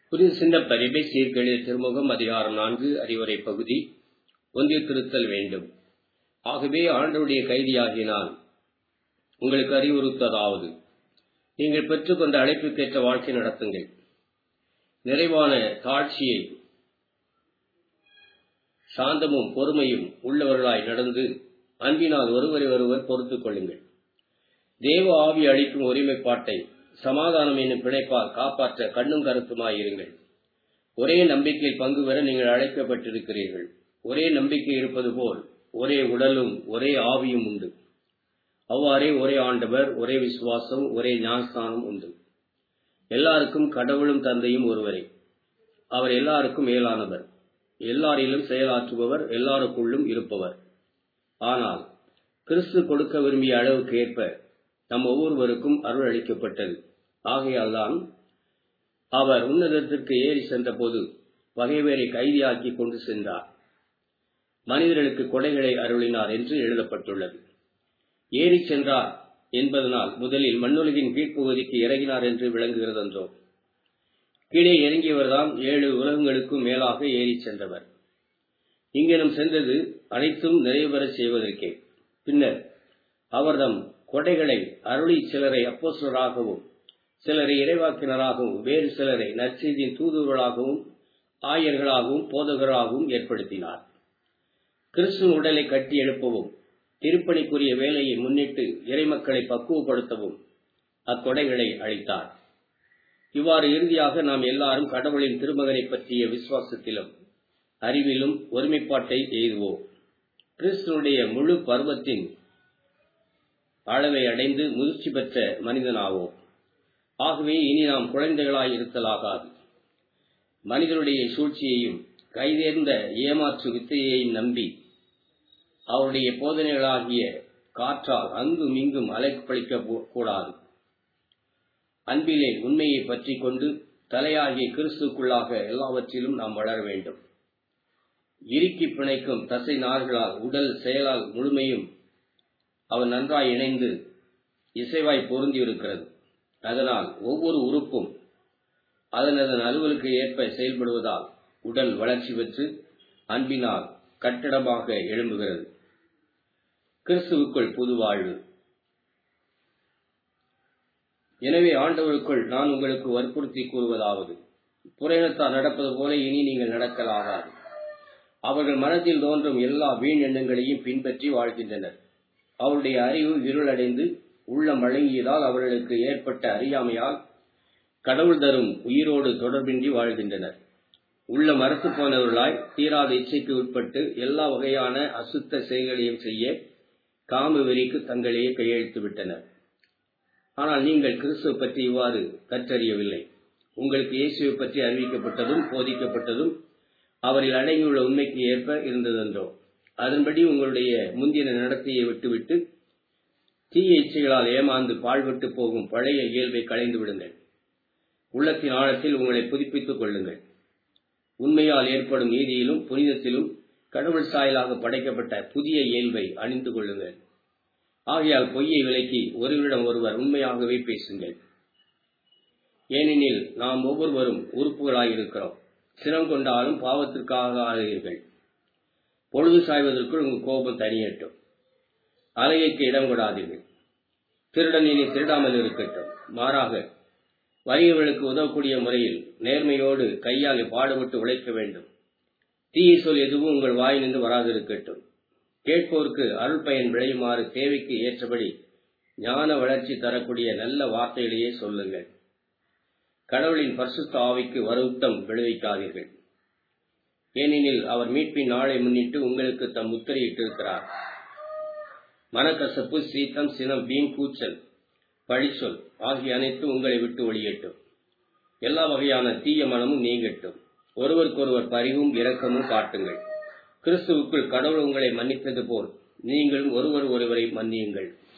புரிந்து சின்னப்பர் எபேசியர் எழுதிய திருமுகம் அதிகாரம் நான்கு அறிவுரை பகுதி ஒன்றிய திருத்தல் வேண்டும் ஆகவே ஆண்டவருடைய கைதியாகிய நான் உங்களுக்கு அறிவுறுத்ததாவது நீங்கள் பெற்றுக்கொண்ட அழைப்புக்கேற்ற வாழ்க்கை நடத்துங்கள் நிறைவான தாட்சியை சாந்தமும் பொறுமையும் உள்ளவர்களாய் நடந்து அன்பினால் ஒருவரை ஒருவர் பொறுத்துக் கொள்ளுங்கள் தேவ ஆவி அளிக்கும் ஒருமைப்பாட்டை சமாதானம் என்னும் பிணைப்பால் காப்பாற்ற கண்ணும் கருத்துமாயிருங்கள் ஒரே நம்பிக்கையில் பங்கு பெற நீங்கள் அழைக்கப்பட்டிருக்கிறீர்கள் ஒரே நம்பிக்கை இருப்பது போல் ஒரே உடலும் ஒரே ஆவியும் உண்டு அவ்வாறே ஒரே ஆண்டவர் ஒரே விசுவாசம் ஒரே ஞானஸ்தானம் உண்டு எல்லாருக்கும் கடவுளும் தந்தையும் ஒருவரே அவர் எல்லாருக்கும் மேலானவர் எல்லாரிலும் செயலாற்றுபவர் எல்லாருக்குள்ளும் இருப்பவர் ஆனால் கிறிஸ்து கொடுக்க விரும்பிய அளவுக்கு ஏற்ப நம் ஒவ்வொருவருக்கும் அருள் அளிக்கப்பட்டது ஆகையால்தான் அவர் உன்னதத்திற்கு ஏறி சென்றபோது பகைவரை கைதியாக்கி கொண்டு சென்றார் மனிதர்களுக்கு கொடைகளை அருளினார் என்று எழுதப்பட்டுள்ளது ஏறி சென்றார் என்பதனால் முதலில் மண்ணுலகின் கீழ்ப்பகுதிக்கு இறங்கினார் என்று விளங்குகிறதென்றோ கீழே இறங்கியவர்தான் ஏழு உலகங்களுக்கும் மேலாக ஏறி சென்றவர் இங்கனம் சென்றது அனைத்தும் நிறைவேற செய்வதற்கே பின்னர் அவர்தம் கொடைகளை அருளி சிலரை அப்போசலராகவும் சிலரை இறைவாக்கினராகவும் வேறு சிலரை நற்செய்தியின் தூதுவர்களாகவும் ஆயர்களாகவும் போதகராகவும் ஏற்படுத்தினார் கிறிஸ்துவ உடலை கட்டி எழுப்பவும் திருப்பணிக்குரிய வேலையை முன்னிட்டு இறைமக்களை பக்குவப்படுத்தவும் அக்கொடைகளை அளித்தார் இவ்வாறு இறுதியாக நாம் எல்லாரும் கடவுளின் திருமகனை பற்றிய விசுவாசத்திலும் அறிவிலும் ஒருமைப்பாட்டை எய்துவோம் கிறிஸ்துவனுடைய முழு பருவத்தின் அளவை அடைந்து முதிர்ச்சி பெற்ற மனிதனாவோம் ஆகவே இனி நாம் குழந்தைகளாய் இருத்தலாகாது மனிதனுடைய சூழ்ச்சியையும் கைதேர்ந்த ஏமாற்று வித்தையையும் நம்பி அவருடைய போதனைகளாகிய காற்றால் அங்கும் இங்கும் அலைப்பளிக்க கூடாது அன்பிலே உண்மையை பற்றி கொண்டு தலையாகிய கிறிஸ்துக்குள்ளாக எல்லாவற்றிலும் நாம் வளர வேண்டும் இறுக்கி பிணைக்கும் தசை நார்களால் உடல் செயலால் முழுமையும் அவன் நன்றாய் இணைந்து இசைவாய் பொருந்தியிருக்கிறது அதனால் ஒவ்வொரு உறுப்பும் அதன் அதன் அலுவலுக்கு ஏற்ப செயல்படுவதால் உடல் வளர்ச்சி பெற்று அன்பினால் கட்டடமாக எழும்புகிறது கிறிஸ்துவுக்குள் புது வாழ்வு எனவே ஆண்டவருக்குள் நான் உங்களுக்கு வற்புறுத்தி கூறுவதாவது புறையினத்தார் நடப்பது போல இனி நீங்கள் நடக்கலாகாது அவர்கள் மனத்தில் தோன்றும் எல்லா வீண் எண்ணங்களையும் பின்பற்றி வாழ்கின்றனர் அவருடைய அறிவு இருளடைந்து உள்ளம் வழங்கியதால் அவர்களுக்கு ஏற்பட்ட அறியாமையால் கடவுள் தரும் உயிரோடு தொடர்பின்றி வாழ்கின்றனர் உள்ள மறுத்து போனவர்களாய் தீராத இச்சைக்கு உட்பட்டு எல்லா வகையான அசுத்த செயல்களையும் செய்ய காம வெறிக்கு தங்களையே கையெழுத்து விட்டனர் ஆனால் நீங்கள் கிறிஸ்துவ பற்றி இவ்வாறு கற்றறியவில்லை உங்களுக்கு இயேசுவை பற்றி அறிவிக்கப்பட்டதும் போதிக்கப்பட்டதும் அவரில் அடங்கியுள்ள உண்மைக்கு ஏற்ப இருந்ததென்றோ அதன்படி உங்களுடைய முந்தின நடத்தையை விட்டுவிட்டு தீய இச்சைகளால் ஏமாந்து பாழ்பட்டு போகும் பழைய இயல்பை களைந்து விடுங்கள் உள்ளத்தின் ஆழத்தில் உங்களை புதுப்பித்துக் கொள்ளுங்கள் உண்மையால் ஏற்படும் நீதியிலும் புனிதத்திலும் கடவுள் சாயலாக படைக்கப்பட்ட புதிய இயல்பை அணிந்து கொள்ளுங்கள் ஆகையால் பொய்யை விலக்கி ஒருவரிடம் ஒருவர் உண்மையாகவே பேசுங்கள் ஏனெனில் நாம் ஒவ்வொருவரும் உறுப்புகளாயிருக்கிறோம் சினம் கொண்டாலும் பாவத்திற்காக ஆகிறீர்கள் பொழுது சாய்வதற்குள் உங்கள் கோபம் தனியட்டும் அலையைக்கு இடம் கொடாதீர்கள் திருடன் இனி திருடாமல் இருக்கட்டும் மாறாக வறியவர்களுக்கு உதவக்கூடிய முறையில் நேர்மையோடு கையால் பாடுபட்டு உழைக்க வேண்டும் தீய சொல் எதுவும் உங்கள் வாயிலிருந்து வராதிருக்கட்டும் கேட்போருக்கு அருள் பயன் விளையுமாறு தேவைக்கு ஏற்றபடி ஞான வளர்ச்சி தரக்கூடிய நல்ல வார்த்தைகளையே சொல்லுங்கள் கடவுளின் பரிசுத்த ஆவிக்கு வருத்தம் விளைவிக்காதீர்கள் ஏனெனில் அவர் மீட்பின் நாளை முன்னிட்டு உங்களுக்கு தம் முத்திரையிட்டிருக்கிறார் மனக்கசப்பு சீத்தம் சினம் வீண் கூச்சல் பழிச்சொல் ஆகிய அனைத்தும் உங்களை விட்டு ஒளியட்டும் எல்லா வகையான தீய மனமும் நீங்கட்டும் ஒருவருக்கொருவர் பரிவும் இரக்கமும் காட்டுங்கள் கிறிஸ்துவுக்குள் கடவுள் உங்களை மன்னித்தது போல் நீங்களும் ஒருவர் ஒருவரை மன்னியுங்கள்